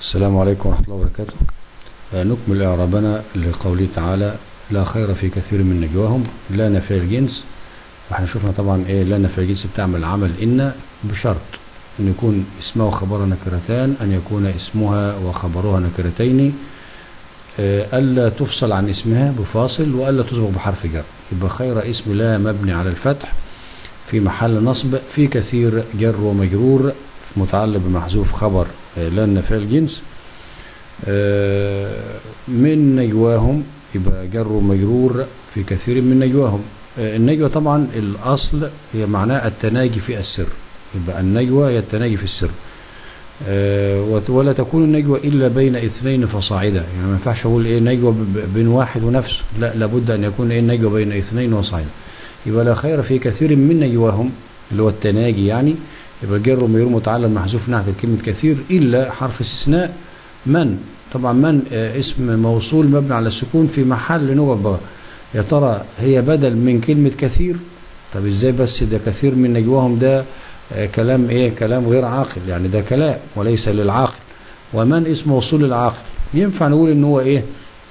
السلام عليكم ورحمة الله وبركاته آه، نكمل إعرابنا لقوله تعالى لا خير في كثير من نجواهم لا نفي الجنس واحنا شفنا طبعا ايه لا نفي الجنس بتعمل عمل إن بشرط أن يكون اسمها وخبرها نكرتان أن يكون اسمها وخبرها نكرتين آه، ألا تفصل عن اسمها بفاصل وألا تسبق بحرف جر يبقى خير اسم لا مبني على الفتح في محل نصب في كثير جر ومجرور متعلق بمحذوف خبر آه، لا النفي الجنس آه، من نجواهم يبقى جر ومجرور في كثير من نجواهم آه، النجوى طبعا الأصل هي معناه التناجي في السر يبقى النجوى هي التناجي في السر آه، وت- ولا تكون النجوى إلا بين اثنين فصاعدا يعني ما ينفعش أقول إيه نجوى ب- ب- بين واحد ونفسه لا لابد أن يكون إيه النجوى بين اثنين وصاعدا يبقى لا خير في كثير من نجواهم اللي هو التناجي يعني يبقى الجر ومجرور متعلق محذوف نعت كلمة كثير إلا حرف استثناء من طبعا من آه، اسم موصول مبني على السكون في محل نوبة يا ترى هي بدل من كلمة كثير طب ازاي بس ده كثير من نجواهم ده آه، كلام ايه كلام غير عاقل يعني ده كلام وليس للعاقل ومن اسم موصول للعاقل ينفع نقول ان هو ايه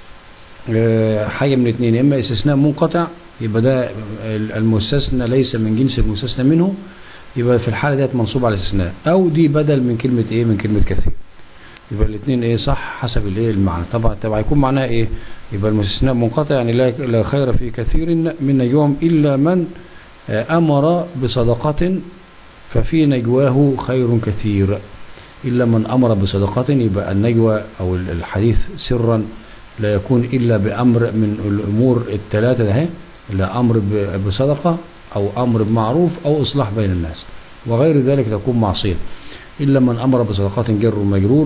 آه، حاجة من اتنين اما استثناء منقطع يبقى ده المستثنى ليس من جنس المستثنى منه يبقى في الحالة ديت منصوب على الاستثناء او دي بدل من كلمة ايه من كلمة كثير يبقى الاثنين ايه صح حسب الايه المعنى طبعا طبعا هيكون معناه ايه يبقى المستثناء منقطع يعني لا لا خير في كثير من نجواهم الا من آه، امر بصدقة ففي نجواه خير كثير الا من امر بصدقة يبقى النجوى او الحديث سرا لا يكون الا بامر من الامور الثلاثه ده لا امر ب- بصدقه او امر بمعروف او اصلاح بين الناس وغير ذلك تكون معصيه الا من امر بصدقات جر ومجرور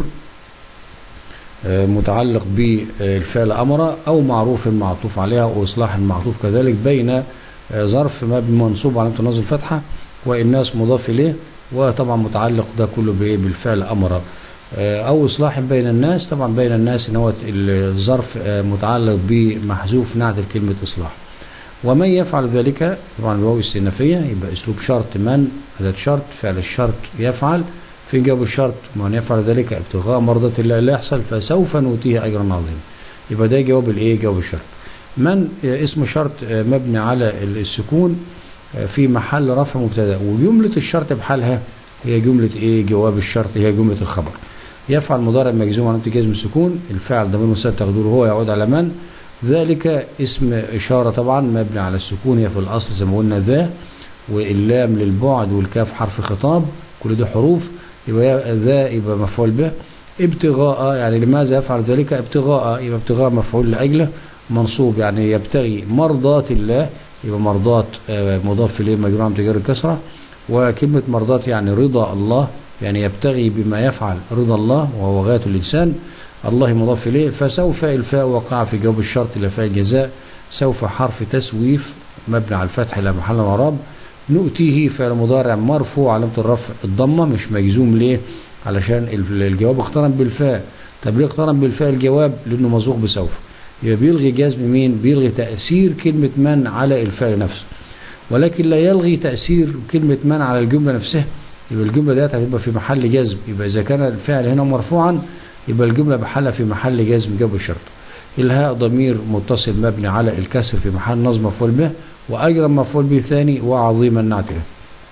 آه، متعلق بالفعل امر او معروف معطوف عليها واصلاح المعطوف كذلك بين آه، ظرف مبني منصوب علامه النصب الفتحه والناس مضاف اليه وطبعا متعلق ده كله بايه بالفعل امر آه، او اصلاح بين الناس طبعا بين الناس ان هو الظرف آه، متعلق بمحذوف نعت كلمه اصلاح ومن يفعل ذلك طبعا الواو استئنافيه يبقى اسلوب شرط من اداه شرط فعل الشرط يفعل في جواب الشرط من يفعل ذلك ابتغاء مرضة الله لا يحصل فسوف نؤتيه اجرا عظيما يبقى ده جواب الايه جواب الشرط من آه، اسم شرط آه، مبني على السكون آه، في محل رفع مبتدا وجمله الشرط بحالها هي جمله ايه جواب الشرط هي جمله الخبر يفعل مضارع مجزوم علامه جزم السكون الفعل ضمير مستتر تقديره هو يعود على من ذلك اسم اشاره طبعا مبني على السكون هي في الاصل زي ما قلنا ذا واللام للبعد والكاف حرف خطاب كل دي حروف يبقى ذا يبقى مفعول به ابتغاء يعني لماذا يفعل ذلك ابتغاء يبقى ابتغاء مفعول لاجله منصوب يعني يبتغي مرضات الله يبقى مرضات آه، مضاف اليه مجرور عن تجار الكسره وكلمه مرضات يعني رضا الله يعني يبتغي بما يفعل رضا الله وهو غايه الانسان الله مضاف اليه فسوف الفاء وقع في جواب الشرط الى فاء الجزاء سوف حرف تسويف مبني على الفتح لا محل من اعراب نؤتيه فعل مضارع مرفوع علامه الرفع الضمه مش مجزوم ليه علشان ال- الجواب اقترن بالفاء طب ليه اقترن بالفاء الجواب لانه مسبوق بسوف يبقى بيلغي جزم مين بيلغي تاثير كلمه من على الفعل نفسه ولكن لا يلغي تاثير كلمه من على الجمله نفسها يبقى الجمله ديت هتبقى في محل جزم يبقى اذا كان الفعل هنا مرفوعا يبقى الجمله بحالها في محل جزم جواب الشرط الهاء ضمير متصل مبني على الكسر في محل نصب مفعول به واجرا مفعول به ثاني وعظيما نعت له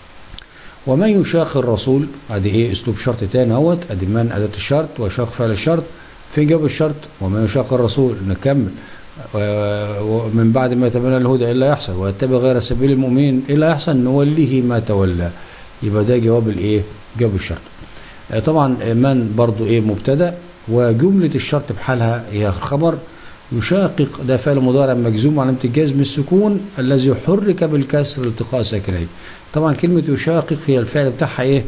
ومن يشاق الرسول ادي ايه اسلوب شرط تاني اهوت ادي من اداه الشرط وشاق فعل الشرط فين جواب الشرط ومن يشاق الرسول نكمل و- ومن بعد ما يتبين الهدى الا يحصل ويتبع غير سبيل المؤمنين الا يحصل نوليه ما تولى يبقى ده جواب الايه جواب الشرط آه، طبعا آه، من برضو ايه مبتدا وجمله الشرط بحالها هي خبر يشاقق ده فعل مضارع مجزوم علامه الجزم السكون الذي حرك بالكسر التقاء ساكنين طبعا كلمه يشاقق هي الفعل بتاعها ايه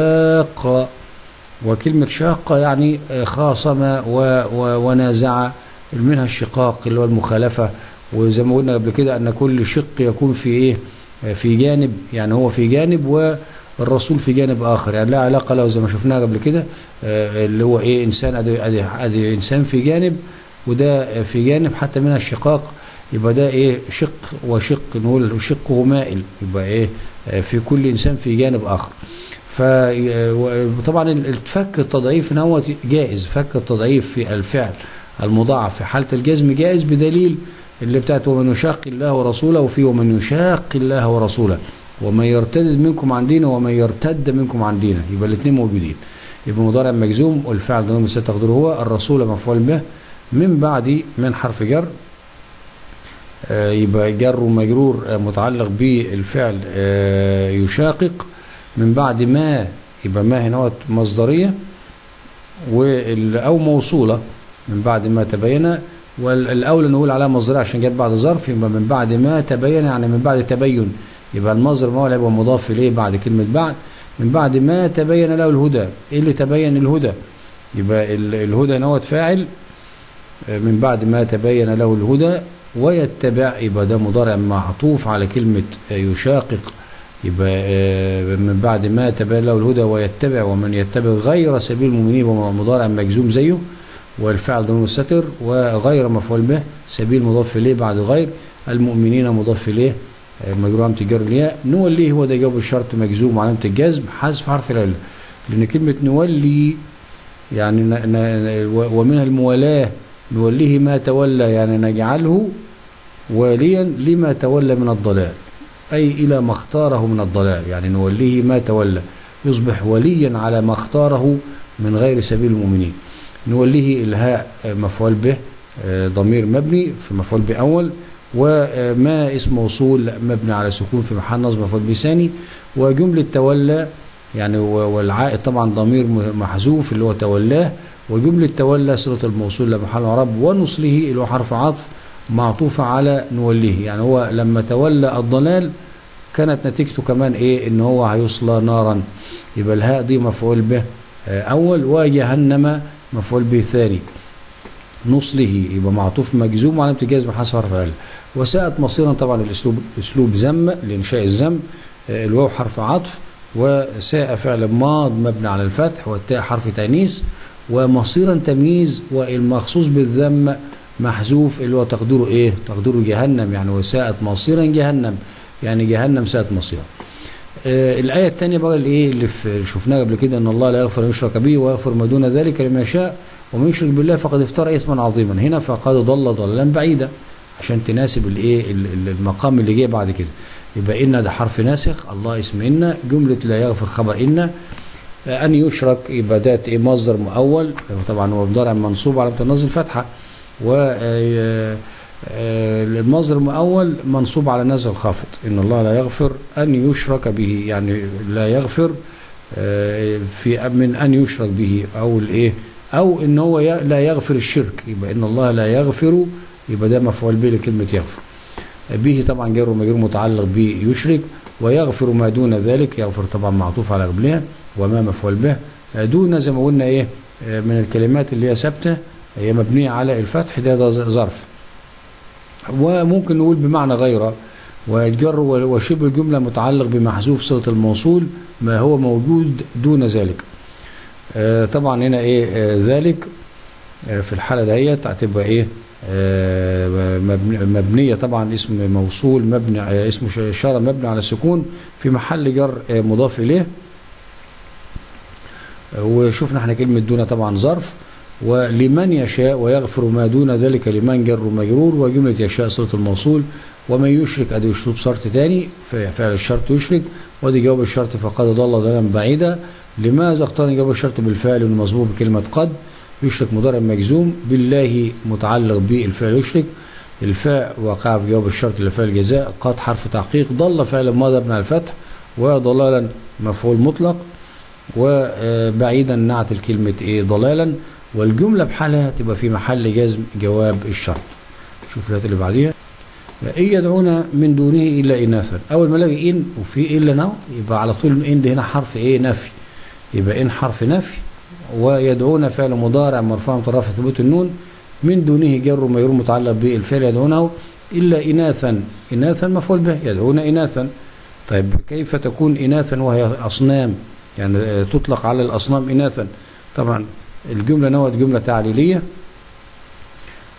شاق وكلمه شاق يعني آه، خاصم و و ونازع منها الشقاق اللي هو المخالفه وزي ما قلنا قبل كده ان كل شق يكون في ايه آه، في جانب يعني هو في جانب والرسول في جانب اخر يعني لا علاقه له زي ما شفناها قبل كده آه، اللي هو ايه انسان ادي ادي ادي انسان في جانب وده في جانب حتى منها الشقاق يبقى ده ايه شق وشق نقول شقه مائل يبقى ايه آه، في كل انسان في جانب اخر فطبعا الفك التضعيف نوت جائز فك التضعيف في الفعل المضاعف في حالة الجزم جائز بدليل اللي بتاعت ومن يشاق الله ورسوله وفي ومن يشاق الله ورسوله ومن يرتد منكم عن دينه ومن يرتد منكم عن دينه يبقى الاثنين موجودين يبقى مضارع مجزوم والفعل ضمير مستتر تقديره هو الرسول مفعول به من بعد من حرف جر آه، يبقى جر ومجرور آه، متعلق بالفعل آه، يشاقق من بعد ما يبقى ما هنا مصدرية وال- أو موصولة من بعد ما تبين والأولى نقول عليها مصدرية عشان جت بعد ظرف يبقى من بعد ما تبين يعني من بعد تبين يبقى المصدر ما هو هيبقى مضاف إليه بعد كلمة بعد من بعد ما تبين له الهدى إيه اللي تبين الهدى يبقى ال- الهدى نوت فاعل آه، من بعد ما تبين له الهدى ويتبع يبقى ده مضارع معطوف على كلمة آه، يشاقق يبقى آه، من بعد ما تبين له الهدى ويتبع ومن يتبع غير سبيل المؤمنين يبقى مضارع مجزوم زيه والفعل ضمير مستتر وغير مفعول به سبيل مضاف اليه بعد غير المؤمنين مضاف اليه آه، مجرور علامة الجر الياء نوليه هو ده جواب الشرط مجزوم وعلامة الجزم حذف حرف العلة لأن كلمة نولي يعني ن- ن- و- ومنها الموالاة نوليه ما تولى يعني نجعله واليا لما تولى من الضلال أي إلى ما اختاره من الضلال يعني نوليه ما تولى يصبح وليا على ما اختاره من غير سبيل المؤمنين نوليه الهاء آه، مفعول به آه، ضمير مبني في مفعول به أول وما اسم موصول مبني على سكون في محل نصب مفعول به ثاني وجملة تولى يعني و- والعائد طبعا ضمير م- محذوف اللي هو تولاه وجملة تولى صلة الموصول لمحل رب ونصله اللي هو حرف عطف معطوفة على نوليه يعني هو لما تولى الضلال كانت نتيجته كمان ايه ان هو هيصلى نارا يبقى الهاء دي مفعول به آه، اول وجهنم مفعول به ثاني نصله يبقى معطوف مجزوم وعلامة الجزم حسب حرف ال وساءت مصيرا طبعا الاسلوب اسلوب ذم لانشاء الذم آه، الواو حرف عطف وساء فعل ماض مبني على الفتح والتاء حرف تانيث ومصيرا تمييز والمخصوص بالذم محذوف اللي هو تقديره ايه تقديره جهنم يعني وساءت مصيرا جهنم يعني جهنم ساءت مصيرا آه الآية الثانية بقى الايه اللي في شفناها قبل كده ان الله لا يغفر ان يشرك به ويغفر ما دون ذلك لمن يشاء ومن يشرك بالله فقد افترى اثما عظيما هنا فقد ضل ضلالا بعيدا عشان تناسب الايه ال- ال- المقام اللي جاي بعد كده يبقى ان ده حرف ناسخ الله اسم ان جملة لا يغفر خبر ان آه، ان يشرك يبقى ده ايه مصدر مؤول طبعا هو مضارع منصوب على النصب الفتحه و آه، آه، المصدر المؤول منصوب على نزل الخافض ان الله لا يغفر ان يشرك به يعني لا يغفر آه، في من ان يشرك به او الايه او ان هو ي- لا يغفر الشرك يبقى ان الله لا يغفر يبقى ده مفعول به لكلمه يغفر به طبعا جر ومجرور متعلق بيشرك ويغفر ما دون ذلك يغفر طبعا معطوف على قبلها وما مفعول به آه، دون زي ما قلنا ايه آه، من الكلمات اللي هي ثابته هي مبنيه على الفتح ده, ده ظرف وممكن نقول بمعنى غيره والجر وشبه الجملة متعلق بمحذوف صلة الموصول ما هو موجود دون ذلك آه، طبعا هنا ايه آه، ذلك آه، في الحالة دهيت هتبقى ايه آه، مبني- مبنية طبعا اسم موصول مبني آه، اسم ش- إشارة مبني على السكون في محل جر آه، مضاف إليه آه، وشفنا احنا كلمة دون طبعا ظرف ولمن يشاء ويغفر ما دون ذلك لمن جر مجرور وجملة يشاء صلة الموصول ومن يشرك ادي اسلوب شرط تاني في فعل الشرط يشرك ودي جواب الشرط فقد ضل ضلالا بعيدا لماذا اقترن جواب الشرط بالفعل المصبوب بكلمة قد يشرك مضارع مجزوم بالله متعلق بالفعل يشرك الفاء وقع في جواب الشرط لفعل الجزاء قد حرف تحقيق ضل فعل ماضي ابن الفتح وضلالا مفعول مطلق وبعيدا نعت الكلمة ايه ضلالا والجملة بحالها تبقى في محل جزم جواب الشرط شوف الآيات اللي بعديها إن يدعون من دونه إلا إناثا أول ما الاقي إن وفي إلا نو يبقى على طول إن ده هنا حرف إيه نفي يبقى إن حرف نفي ويدعون فعل مضارع مرفوع مترفع ثبوت النون من دونه جر ومجرور متعلق بالفعل يدعونه إلا إناثا إناثا مفعول به يدعون إناثا طيب كيف تكون إناثا وهي أصنام يعني آه، تطلق على الأصنام إناثا طبعا الجملة نوت جملة تعليلية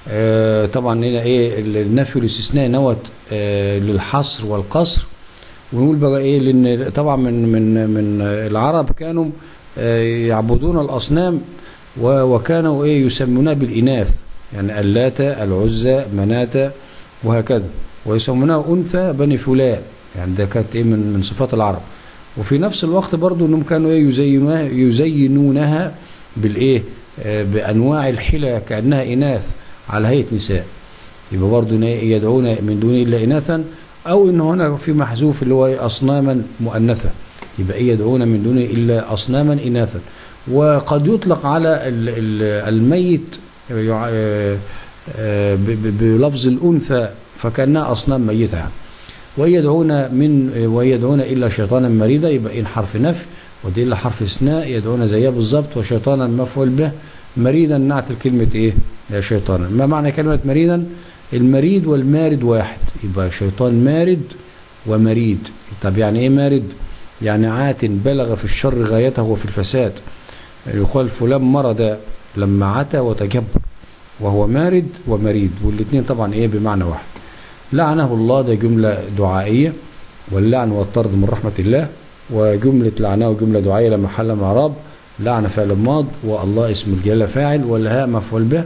آه، طبعا هنا ايه النفي والاستثناء نوت آه، للحصر والقصر ونقول بقى ايه لان طبعا من من من العرب كانوا آه، يعبدون الاصنام و- وكانوا ايه يسمونها بالاناث يعني اللات العزى مناة وهكذا ويسمونها انثى بني فلان يعني ده كانت ايه من من صفات العرب وفي نفس الوقت برضو انهم كانوا ايه يزينوها يزينونها بالايه آه، بانواع الحلى كانها اناث على هيئه نساء يبقى برضو إن إيه يدعون من دون الا اناثا او ان هنا في محذوف اللي هو إيه اصناما مؤنثه يبقى ايه يدعون من دون الا اصناما اناثا وقد يطلق على ال- ال- الميت يع- آه، آه، ب- ب- بلفظ الانثى فكانها اصنام ميته يعني وإن يدعون من وإن يدعون الا شيطانا مريدا يبقى ان حرف نفي ودي الا حرف اثناء يدعون زيها بالظبط وشيطانا مفعول به مريدا نعت كلمه ايه؟ يا شيطانا ما معنى كلمه مريدا؟ المريد والمارد واحد يبقى شيطان مارد ومريد طب يعني ايه مارد؟ يعني عات بلغ في الشر غايته وفي الفساد يقال فلان مرض لما عتى وتجبر وهو مارد ومريد والاثنين طبعا ايه بمعنى واحد لعنه الله ده جملة دعائية واللعن والطرد من رحمة الله وجملة لعنه جملة دعائية لما حل معراب لعن فعل ماض والله اسم الجلالة فاعل والهاء مفعول به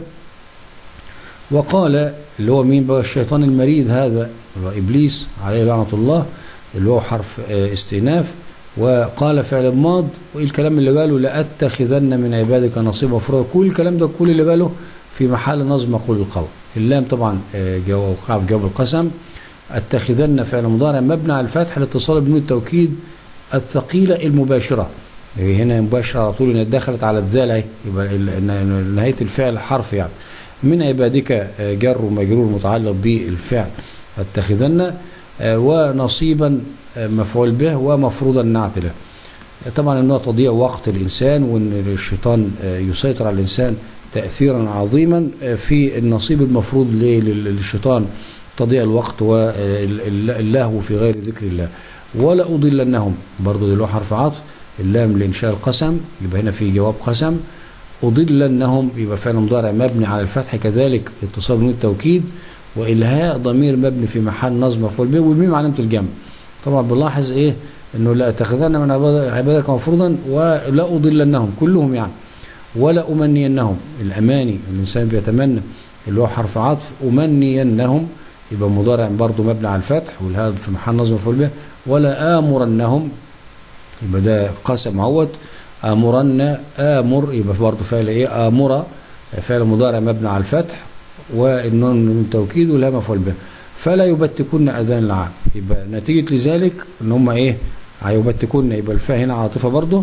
وقال اللي هو مين بقى الشيطان المريد هذا اللي هو إبليس عليه لعنة الله اللي هو حرف آه، استئناف وقال فعل ماض وايه الكلام اللي قاله لأتخذن من عبادك نصيبا مفروضا كل الكلام ده كل اللي قاله في محل نظم مقول القول اللام طبعا آه، جواب وقع في جواب القسم اتخذن فعل مضارع مبني على الفتح لاتصال بنون التوكيد الثقيلة المباشرة هي هنا مباشرة على طول إن دخلت على الذال اهي يبقى ال- إن- نهاية الفعل حرف يعني من عبادك آه، جر ومجرور متعلق بالفعل اتخذن آه، ونصيبا آه، مفعول به ومفروضا نعت له طبعا انه تضيع وقت الانسان وان الشيطان آه، يسيطر على الانسان تاثيرا عظيما آه، في النصيب المفروض ليه لل- للشيطان تضيع الوقت واللهو في غير ذكر الله ولا اضلنهم برضه ده له حرف عطف اللام لانشاء القسم يبقى هنا في جواب قسم اضلنهم يبقى فعل مضارع مبني على الفتح كذلك اتصال بنون التوكيد والهاء ضمير مبني في محل نصب مفعول به والميم علامه الجمع طبعا بنلاحظ ايه انه لا اتخذن من عباد- عبادك مفروضا ولا اضلنهم كلهم يعني ولا امنينهم الاماني الانسان بيتمنى اللي هو حرف عطف امنينهم يبقى مضارع برضه مبني على الفتح والهاء في محل نصب مفعول به ولا امرنهم يبقى ده قسم عوض امرن امر يبقى برضه فعل ايه امر فعل مضارع مبني على الفتح والنون من توكيد والهاء مفعول به فلا يبتكن اذان العام يبقى نتيجه لذلك ان هم ايه هيبتكن يبقى الفاء هنا عاطفه برضه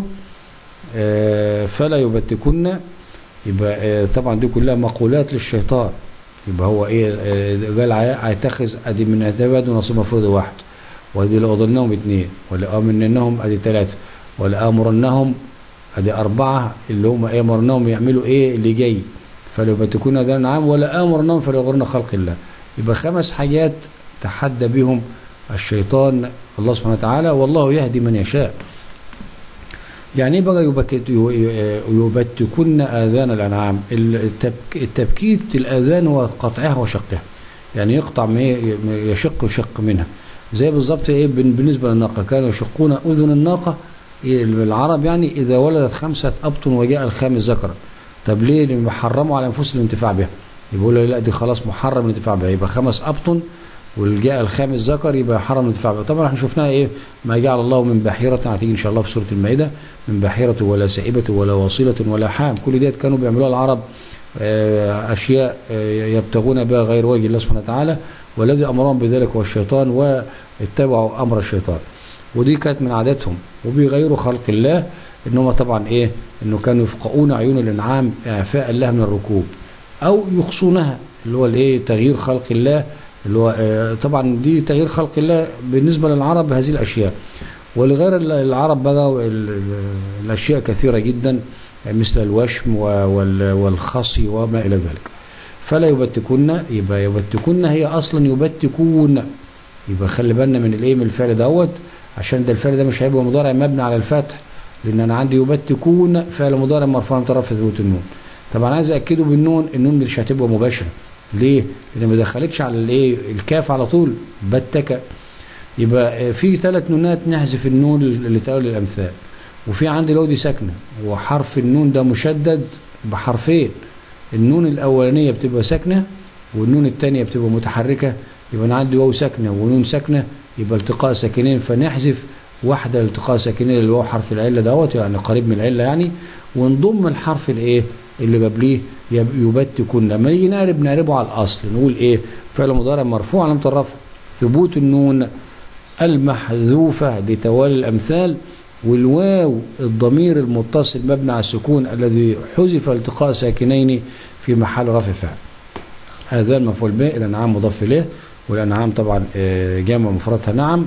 آه، فلا يبتكن يبقى آه، طبعا دي كلها مقولات للشيطان يبقى هو ايه آه، قال هي- هيتخذ ادي من اعتماد ونصيب مفروض واحد وادي لاضلنهم اثنين ولا امننهم ادي ثلاثه ولا امرنهم ادي اربعه اللي هم ايه امرناهم يعملوا ايه اللي جاي فلا يبتكون اذان عام ولا امرناهم فلا يغرن خلق الله يبقى خمس حاجات تحدى بهم الشيطان الله سبحانه وتعالى والله يهدي من يشاء يعني ايه بقى يبكت يبتكن اذان الانعام التبك التبكيت الاذان هو قطعها وشقها يعني يقطع ما ي- ما يشق يشق منها زي بالظبط ايه بن- بالنسبه للناقه كانوا يشقون اذن الناقه إيه العرب يعني اذا ولدت خمسه ابطن وجاء الخامس ذكرا طب ليه لأن حرموا على انفسهم الانتفاع بها يقولوا لا دي خلاص محرم الانتفاع بها يبقى خمس ابطن والجاء الخامس ذكر يبقى حرم الانتفاع بها طبعا احنا شفناها ايه ما جعل الله من بحيره هتيجي ان شاء الله في سوره المائده من بحيره ولا سائبه ولا واصله ولا حام كل ديت كانوا بيعملوها العرب آه، اشياء آه، يبتغون بها غير وجه الله سبحانه وتعالى والذي امرهم بذلك هو الشيطان واتبعوا امر الشيطان ودي كانت من عاداتهم وبيغيروا خلق الله ان هم طبعا ايه انه كانوا يفقؤون عيون الانعام اعفاء الله من الركوب او يخصونها اللي هو الايه تغيير خلق الله اللي هو آه، طبعا دي تغيير خلق الله بالنسبه للعرب هذه الاشياء ولغير العرب بقى ال- ال- الاشياء كثيره جدا مثل الوشم و- وال- والخصي وما الى ذلك فلا يبتكن يبقى يبتكن هي اصلا يبتكون يبقى خلي بالنا من الايه من الفعل دوت عشان ده الفعل ده مش هيبقى مضارع مبني على الفتح لان انا عندي يبتكون فعل مضارع مرفوع من طرف ثبوت النون طبعا عايز اكده بالنون النون مش هتبقى مباشره ليه؟ لان ما دخلتش على الايه الكاف على طول بتك يبقى في ثلاث نونات نحذف النون لتأول الأمثال وفي عندي لو دي ساكنة وحرف النون ده مشدد بحرفين النون الأولانية بتبقى ساكنة والنون الثانية بتبقى متحركة يبقى أنا عندي واو ساكنة ونون ساكنة يبقى التقاء ساكنين فنحذف واحدة التقاء ساكنين اللي هو حرف العلة دوت يعني قريب من العلة يعني ونضم الحرف الايه اللي قبليه يبت كنا لما نيجي نعرب نعربه على الأصل نقول ايه فعل مضارع مرفوع علامة الرفع ثبوت النون المحذوفة لتوالي الأمثال والواو الضمير المتصل مبني على السكون الذي حذف التقاء ساكنين في محل رفع فعل هذا المفعول به الانعام مضاف اليه والانعام طبعا جامع مفردها نعم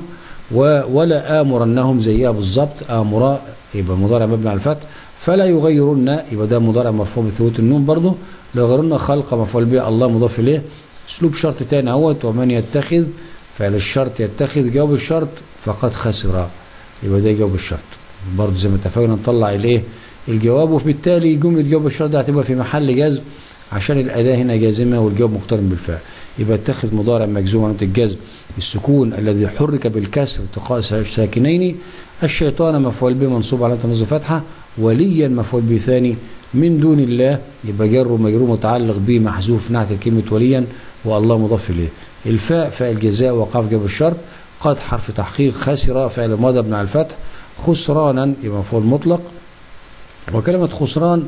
ولا امرنهم زيها بالظبط امر يبقى مضارع مبني على الفتح فلا يغيرن يبقى ده مضارع مرفوع بثبوت النون برضه لا يغيرن خلق مفعول به الله مضاف اليه اسلوب شرط تاني اهوت ومن يتخذ فعل الشرط يتخذ جواب الشرط فقد خسر يبقى ده جواب الشرط برضه زي ما اتفقنا نطلع الايه الجواب وبالتالي جمله جواب الشرط دي هتبقى في محل جزم عشان الاداه هنا جازمه والجواب مقترن بالفعل يبقى اتخذ مضارع مجزوم علامه الجزم السكون الذي حرك بالكسر التقاء ساكنين الشيطان مفعول به منصوب علامه النصب فتحه وليا مفعول به ثاني من دون الله يبقى جر ومجرور متعلق به محذوف نعت كلمه وليا والله مضاف اليه الفاء فاعل جزاء وقاف جاب الشرط قد حرف تحقيق خسر فعل ماضي مع الفتح خسرانا يبقى مفعول مطلق وكلمة خسران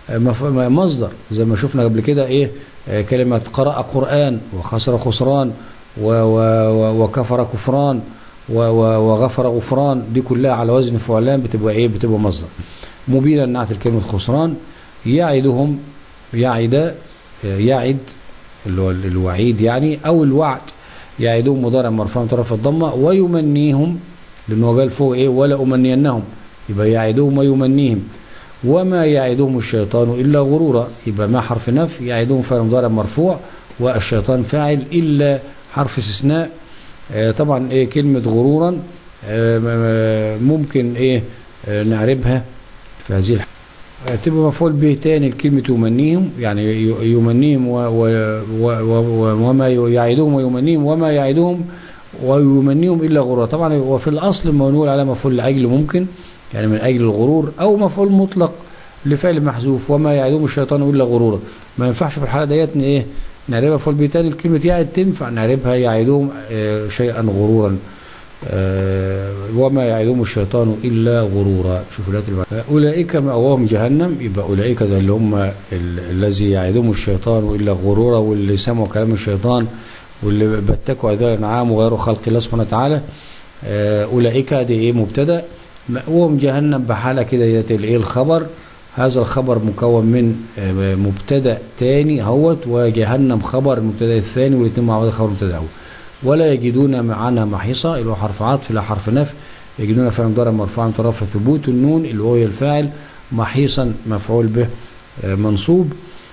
مصدر زي ما شفنا قبل كده ايه كلمة قرأ قرآن وخسر خسران و و وكفر كفران و وغفر غفران دي كلها على وزن فعلان بتبقى ايه بتبقى مصدر مبينا نعت الكلمة خسران يعدهم يعد يعد اللي هو الوعيد يعني او الوعد يعدهم مضارع مرفوع طرف الضمه ويمنيهم لانه قال فوق ايه ولا امنينهم يبقى يعدهم ويمنيهم وما يعدهم الشيطان الا غرورا يبقى ما حرف نفي يعدهم فعل مضارع مرفوع والشيطان فاعل الا حرف استثناء آه طبعا ايه كلمه غرورا آه ممكن ايه آه نعربها في هذه الحالة تبقى مفعول به تاني الكلمة يمنيهم يعني يمنيهم و و و وما يعدهم ويمنيهم وما يعدهم ويمنيهم إلا غرورا طبعا وفي الأصل ما نقول على مفعول لأجل ممكن يعني من أجل الغرور أو مفعول مطلق لفعل محذوف وما يعدهم الشيطان إلا غرورا ما ينفعش في الحالة ديت إيه نعربها مفعول به تاني الكلمة يعد تنفع نعربها يعدهم آه شيئا غرورا آه وما يعدهم الشيطان الا غرورا شوفوا الايات اولئك ماواهم جهنم يبقى اولئك ده اللي هم الذي يعدهم الشيطان الا غرورا واللي سمعوا كلام الشيطان واللي بتكوا اذان الانعام وغيروا خلق الله سبحانه وتعالى آه اولئك دي ايه مبتدا ماواهم جهنم بحاله كده ايه الخبر هذا الخبر مكون من آه مبتدا تاني اهوت وجهنم خبر المبتدا الثاني والاثنين مع بعض خبر مبتدا اول ولا يجدون معنا محيصة اللي هو حرف عطف لا حرف نفي يجدون فعل مضارع مرفوع من طرف ثبوت النون اللي هو الفاعل محيصا مفعول به منصوب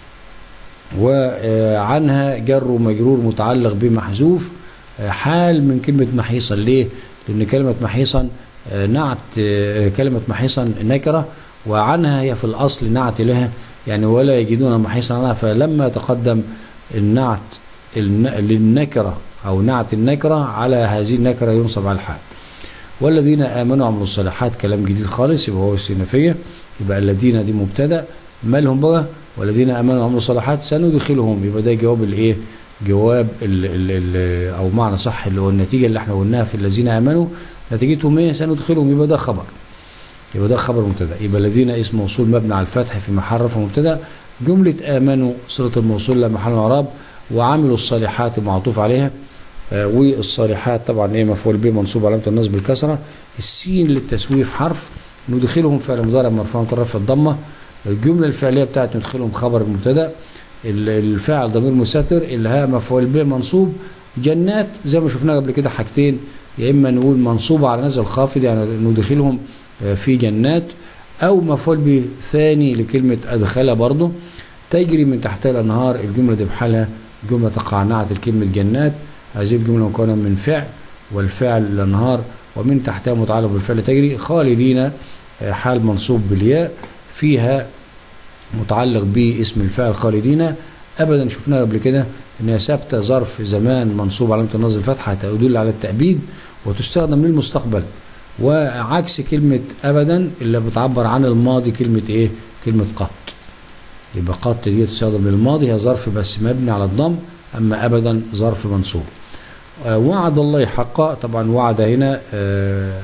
وعنها جر ومجرور متعلق بمحذوف حال من كلمة محيصا ليه؟ لأن كلمة محيصا نعت كلمة محيصا نكرة وعنها هي في الأصل نعت لها يعني ولا يجدون محيصا عنها فلما تقدم النعت للنكرة أو نعت النكرة على هذه النكرة ينصب على الحال والذين آمنوا وعملوا الصالحات كلام جديد خالص يبقى هو السنفية يبقى الذين دي مبتدأ مالهم بقى والذين آمنوا وعملوا الصالحات سندخلهم يبقى ده جواب الإيه جواب ال ال ال أو معنى صح اللي هو النتيجة اللي احنا قلناها في الذين آمنوا نتيجتهم إيه سندخلهم يبقى ده خبر يبقى ده خبر مبتدأ يبقى الذين اسم موصول مبني على الفتح في محل رفع مبتدأ جملة آمنوا صلة الموصول لا محل إعراب وعملوا الصالحات معطوف عليها آه والصالحات طبعا ايه مفعول به منصوب علامه النصب بالكسره السين للتسويف حرف ندخلهم فعل مضارع مرفوع طرف الضمه الجمله الفعليه بتاعت ندخلهم خبر المبتدا الفاعل ضمير مستتر الهاء مفعول به منصوب جنات زي ما شفنا قبل كده حاجتين يا اما نقول منصوبه على نزل خافض يعني ندخلهم في جنات او مفعول به ثاني لكلمه ادخل برضه تجري من تحتها الانهار الجمله دي بحالها جمله تقعنعت الكلمه جنات هذه الجمله مكونه من فعل والفعل الانهار ومن تحتها متعلق بالفعل تجري خالدين حال منصوب بالياء فيها متعلق باسم الفاعل خالدين ابدا شفناها قبل كده انها ثابته ظرف زمان منصوب علامه النصب الفتحه تدل على التأبيد وتستخدم للمستقبل وعكس كلمة أبدا اللي بتعبر عن الماضي كلمة إيه كلمة قط يبقى قط دي تستخدم للماضي هي ظرف بس مبني على الضم أما أبدا ظرف منصوب آه، وعد الله حقا طبعا وعد هنا آه،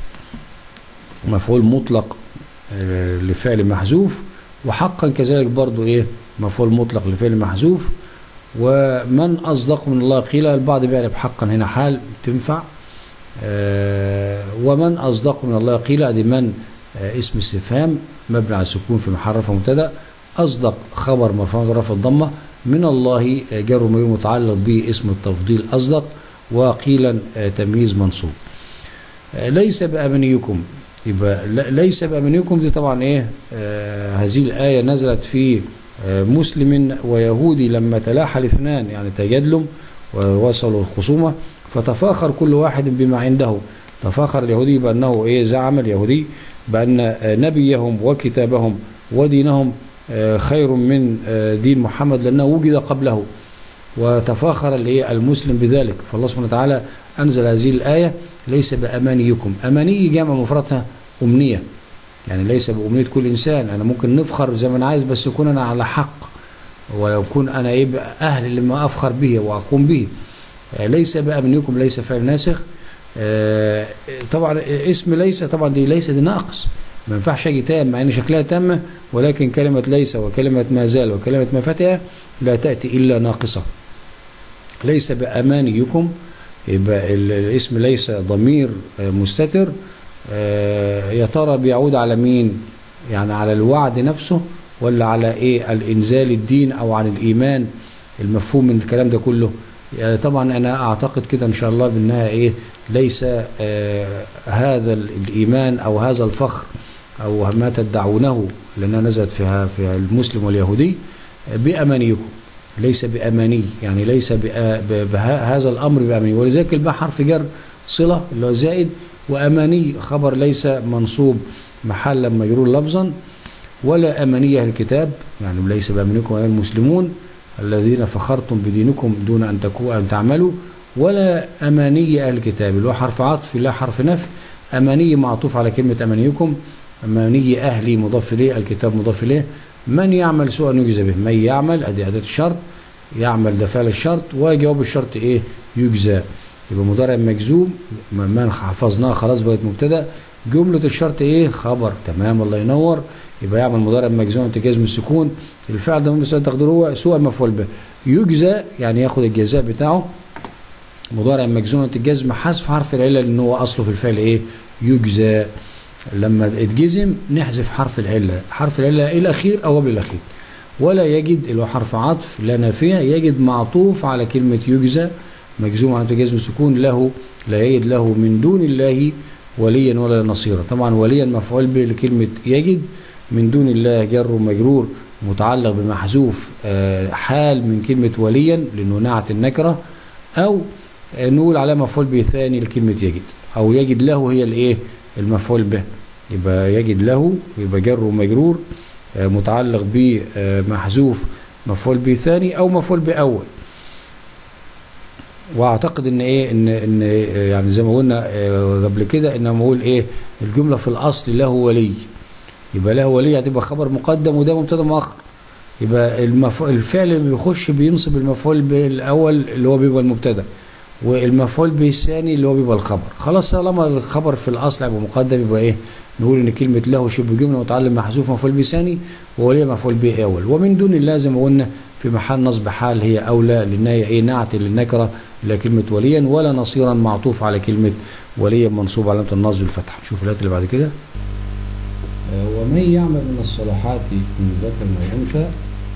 مفعول مطلق آه، لفعل محذوف وحقا كذلك برضو ايه مفعول مطلق لفعل محذوف ومن اصدق من الله قيل البعض بيعرف حقا هنا حال تنفع آه، ومن اصدق من الله قيل ادي من آه، اسم استفهام مبني على السكون في محل رفع مبتدا اصدق خبر مرفوع برفع الضمه من الله آه، جر ومجرور متعلق باسم التفضيل اصدق وقيلا آه، تمييز منصوب آه، ليس بامنيكم يبقى ل- ليس بامنيكم دي طبعا ايه آه هذه الايه نزلت في آه مسلم ويهودي لما تلاحى الاثنان يعني تجادلوا ووصلوا الخصومه فتفاخر كل واحد بما عنده تفاخر اليهودي بانه ايه زعم اليهودي بان آه نبيهم وكتابهم ودينهم آه خير من آه دين محمد لانه وجد قبله وتفاخر الايه المسلم بذلك فالله سبحانه وتعالى انزل هذه الايه ليس بامانيكم اماني جمع مفردها امنيه يعني ليس بامنيه كل انسان انا ممكن نفخر زي ما انا عايز بس يكون انا على حق ولو اكون انا ايه بقى اهل لما افخر به واقوم به آه، ليس بامنيكم ليس فعل ناسخ آه، طبعا اسم ليس طبعا دي ليس دي ناقص ما ينفعش اجي تام مع ان شكلها تامه ولكن كلمه ليس وكلمه ما زال وكلمه ما فتح لا تاتي الا ناقصه ليس بامانيكم يبقى ال- الاسم ليس ضمير آه، مستتر آه، يا ترى بيعود على مين يعني على الوعد نفسه ولا على ايه الانزال الدين او عن الايمان المفهوم من الكلام ده كله يعني طبعا انا اعتقد كده ان شاء الله بانها ايه ليس آه هذا الايمان او هذا الفخر او ما تدعونه لانها نزلت فيها في المسلم واليهودي آه، بامانيكم ليس باماني يعني ليس بهذا الامر باماني ولذلك الباء حرف جر صله اللي هو زائد واماني خبر ليس منصوب محلا مجرور لفظا ولا اماني اهل الكتاب يعني ليس بامانيكم ايها المسلمون الذين فخرتم بدينكم دون ان تكونوا ان تعملوا ولا اماني اهل الكتاب اللي هو حرف عطف لا حرف نفي اماني معطوف على كلمه امانيكم اماني اهلي مضاف اليه الكتاب مضاف اليه من يعمل سوءا يجزى به من يعمل ادي اداه الشرط يعمل ده فعل الشرط وجواب الشرط ايه يجزى يبقى مضارع مجزوم من حفظناها خلاص بقت مبتدا جمله الشرط ايه خبر تمام الله ينور يبقى يعمل مضارع مجزوم جزم السكون الفعل ده مثلا تقديره هو سوء المفعول به يجزى يعني ياخد الجزاء بتاعه مضارع مجزوم الجزم حذف حرف العله لان هو اصله في الفعل ايه يجزى لما اتجزم نحذف حرف العله حرف العله الاخير او قبل الاخير ولا يجد اللي هو حرف عطف لا نافيه يجد معطوف على كلمه يجزى مجزوم على جزم سكون له لا يجد له من دون الله وليا ولا نصيرا طبعا وليا مفعول به لكلمه يجد من دون الله جر ومجرور متعلق بمحذوف حال من كلمه وليا لانه نعت النكره او نقول على مفعول به ثاني لكلمه يجد او يجد له هي الايه المفعول به يبقى يجد له يبقى جر ومجرور متعلق بمحذوف مفعول به ثاني او مفعول به اول واعتقد ان ايه ان ان يعني زي ما قلنا قبل كده ان بقول ايه الجمله في الاصل له ولي يبقى له ولي هتبقى خبر مقدم وده مبتدا مؤخر يبقى المف... الفعل اللي بيخش بينصب المفعول به الاول اللي هو بيبقى المبتدا والمفعول به الثاني اللي هو بيبقى الخبر خلاص طالما الخبر في الاصل يبقى مقدم يبقى ايه نقول ان كلمه له شبه جمله متعلم محذوف مفعول به ثاني وولي مفعول به اول ومن دون الله زي ما قلنا في محل نصب حال هي اولى لان هي ايه نعت للنكره الى كلمه وليا ولا نصيرا معطوف على كلمه وليا منصوب علامه النصب الفتح شوف الايات اللي بعد كده ومن يعمل من الصالحات من ذكر او انثى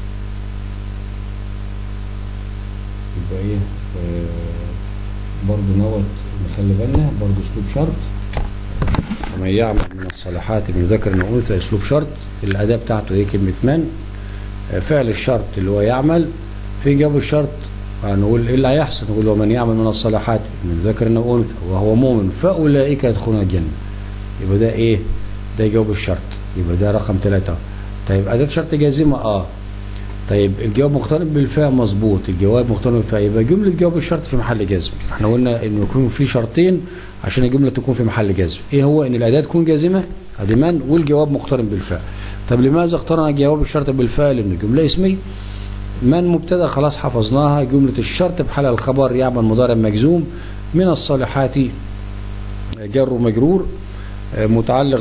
يبقى ايه برضه نوت نخلي بالنا برضه اسلوب شرط ومن يعمل من الصالحات من ذكر او انثى اسلوب شرط الاداه بتاعته ايه كلمه من فعل الشرط اللي هو يعمل في جواب الشرط هنقول ايه اللي هيحصل نقول ومن يعمل من الصالحات من ذكر او انثى وهو مؤمن فاولئك يدخلون الجنه يبقى ده ايه ده جواب الشرط يبقى ده رقم ثلاثة طيب أداة شرط جازمة اه طيب الجواب مقترن بالفاء مظبوط الجواب مقترن بالفاء يبقى جمله جواب الشرط في محل جزم احنا قلنا انه يكون في شرطين عشان الجمله تكون في محل جزم ايه هو ان الاداه تكون جازمه ادي من والجواب مقترن بالفاء طب لماذا اقترن جواب الشرط بالفاء لانه جمله اسميه من مبتدا خلاص حفظناها جمله الشرط بحال الخبر يعمل مضارع مجزوم من الصالحات جر ومجرور متعلق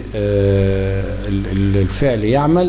بالفعل يعمل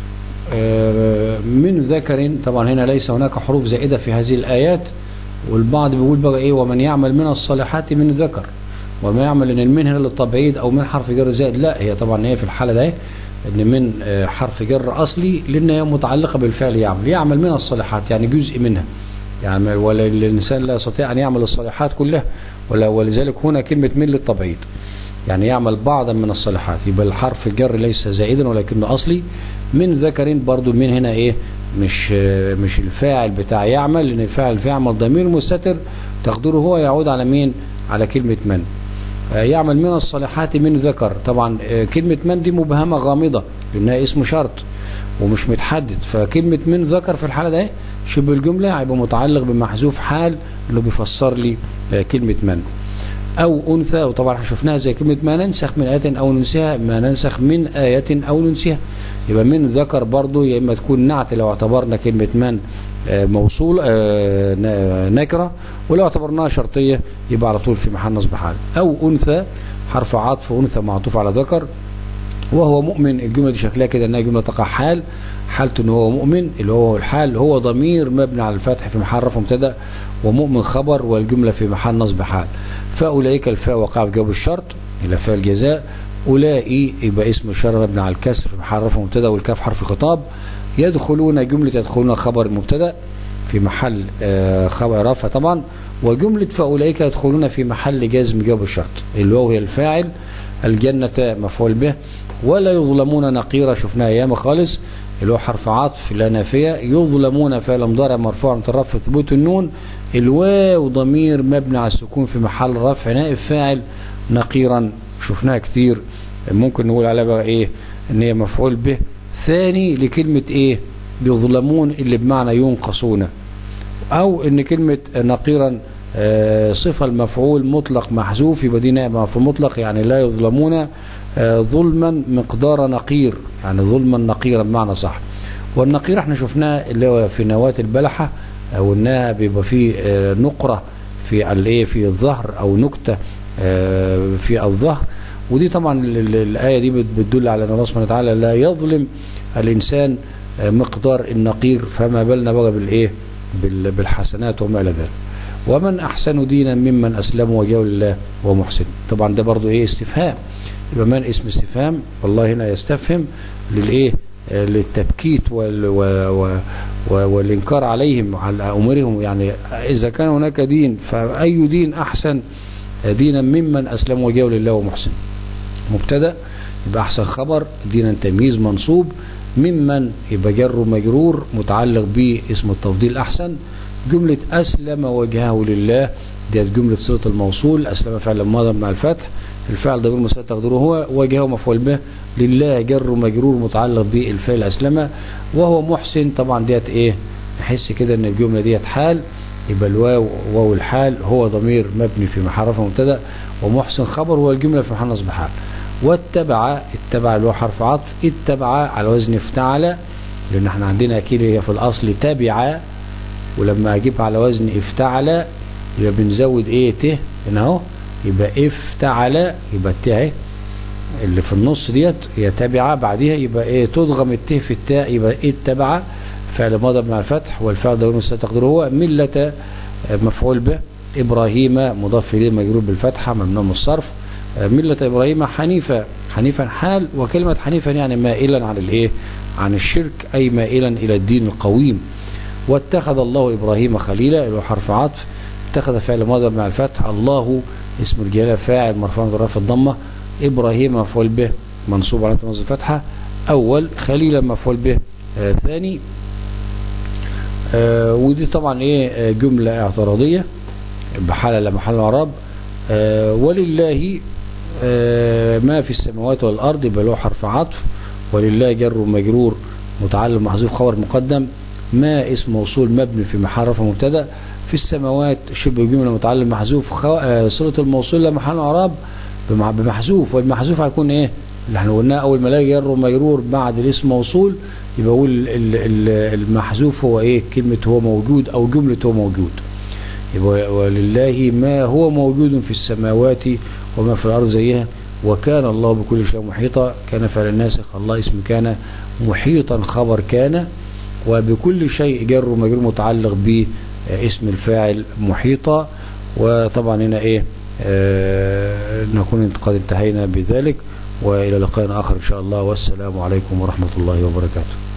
من ذكر طبعا هنا ليس هناك حروف زائدة في هذه الآيات والبعض بيقول بقى إيه ومن يعمل من الصالحات من ذكر وما يعمل إن المن هنا للتبعيد أو من حرف جر زائد لا هي طبعا هي في الحالة ده إن من حرف جر أصلي لأن هي متعلقة بالفعل يعمل يعمل من الصالحات يعني جزء منها يعني ولا الإنسان لا يستطيع أن يعمل الصالحات كلها ولا ولذلك هنا كلمة من للتبعيد يعني يعمل بعضا من الصالحات يبقى الحرف الجر ليس زائدا ولكنه أصلي من ذكر برضو من هنا ايه مش مش الفاعل بتاع يعمل لان الفاعل في يعمل ضمير مستتر تقديره هو يعود على مين على كلمة من يعمل من الصالحات من ذكر طبعا كلمة من دي مبهمة غامضة لانها اسم شرط ومش متحدد فكلمة من ذكر في الحالة ده شبه الجملة هيبقى متعلق بمحذوف حال اللي بيفسر لي كلمة من أو أنثى وطبعا احنا شفناها زي كلمة ما ننسخ من آية أو ننسيها ما ننسخ من آية أو ننسيها يبقى من ذكر برضو يا إما تكون نعت لو اعتبرنا كلمة من موصول نكرة ولو اعتبرناها شرطية يبقى على طول في محل نصب حال أو أنثى حرف عطف أنثى معطوف على ذكر وهو مؤمن الجملة دي شكلها كده انها جملة تقع حال حالته ان هو مؤمن اللي هو الحال هو ضمير مبني على الفتح في محل رفع مبتدا ومؤمن خبر والجملة في محل نصب حال فأولئك الفاء وقع في جواب الشرط إلى فاء الجزاء أولئي يبقى اسم الشرط مبني على الكسر في محل رفع مبتدا والكاف حرف خطاب يدخلون جملة يدخلون خبر مبتدا في محل خبر رفع طبعا وجملة فأولئك يدخلون في محل جزم جواب الشرط اللي هو هي الفاعل الجنة مفعول به ولا يظلمون نقيرة شفناها ياما خالص اللي هو حرف عطف لا نافية يظلمون فعل مضارع مرفوع مترفع ثبوت النون الواو ضمير مبني على السكون في محل رفع نائب فاعل نقيرا شفناها كتير ممكن نقول عليها بقى ايه ان هي مفعول به ثاني لكلمة ايه يظلمون اللي بمعنى ينقصون او ان كلمة نقيرا آه صفة المفعول مطلق محذوف يبقى دي نائب مفعول مطلق يعني لا يظلمون آه ظلما مقدار نقير يعني ظلما نقيرا بمعنى صح والنقير احنا شفناه اللي هو في نواة البلحة او انها بيبقى فيه آه نقرة في الايه في الظهر او نكتة في الظهر ودي طبعا الآية دي بتدل على ان الله سبحانه وتعالى لا يظلم الإنسان مقدار النقير فما بالنا بقى بالايه بالحسنات وما الى ذلك ومن احسن دينا ممن اسلم وجهه لله ومحسن طبعا ده برضو ايه استفهام يبقى من اسم استفهام والله هنا يستفهم للايه للتبكيت وال و و والانكار عليهم على امورهم يعني اذا كان هناك دين فاي دين احسن دينا ممن اسلم وجهه لله ومحسن مبتدا يبقى احسن خبر دينا تمييز منصوب ممن يبقى جر مجرور متعلق باسم التفضيل احسن جملة أسلم وجهه لله ديت جملة صلة الموصول أسلم فعل ماضي مع الفتح الفعل ضمير مستتر تقديره هو وجهه مفعول به لله جر مجرور متعلق بالفعل أسلم وهو محسن طبعا ديت إيه نحس كده إن الجملة ديت حال يبقى الواو واو الحال هو ضمير مبني في محل رفع مبتدا ومحسن خبر هو الجملة في محل نصب حال واتبع اتبع اللي هو حرف عطف اتبع على وزن افتعل لأن احنا عندنا أكيد هي في الأصل تبع ولما اجيبها على وزن افتعل يبقى بنزود ايه ت هنا اهو يبقى افتعل يبقى الت اهي اللي في النص ديت هي تابعه بعديها يبقى ايه تضغم الت في التاء يبقى اتبع فعل ماضي مع الفتح والفعل ضمير مستتر هو مله مفعول به ابراهيم مضاف اليه مجرور بالفتحه ممنوع من الصرف مله ابراهيم حنيفه حنيفا حال وكلمه حنيفا يعني مائلا عن الايه عن الشرك اي مائلا الى الدين القويم واتخذ الله إبراهيم خليلا اللي هو حرف عطف اتخذ فعل ماضي مع الفتح الله اسم الجلالة فاعل مرفوع بالرفع الضمة إبراهيم مفعول به منصوب على نصب الفتحة أول خليلا مفعول به آه ثاني آه ودي طبعا ايه جملة اعتراضية بحالة لمحل اعراب آه ولله آه ما في السماوات والأرض يبقى له حرف عطف ولله جر ومجرور متعلم محذوف خبر مقدم ما اسم موصول مبني في محل رفع مبتدا في السماوات شبه جمله متعلم محذوف خو... آه صله الموصول لا محل اعراب بمع- بمحذوف والمحذوف هيكون ايه اللي احنا قلناه اول ما الاقي جر ومجرور بعد الاسم موصول يبقى اقول ال- ال- المحذوف هو ايه كلمه هو موجود او جمله هو موجود يبقى ولله ما هو موجود في السماوات وما في الارض زيها وكان الله بكل شيء محيطا كان فعل الناسخ الله اسم كان محيطا خبر كان وبكل شيء جر ومجرور متعلق باسم الفاعل محيطا وطبعا هنا ايه آه نكون قد انتهينا بذلك والى لقاء اخر ان شاء الله والسلام عليكم ورحمه الله وبركاته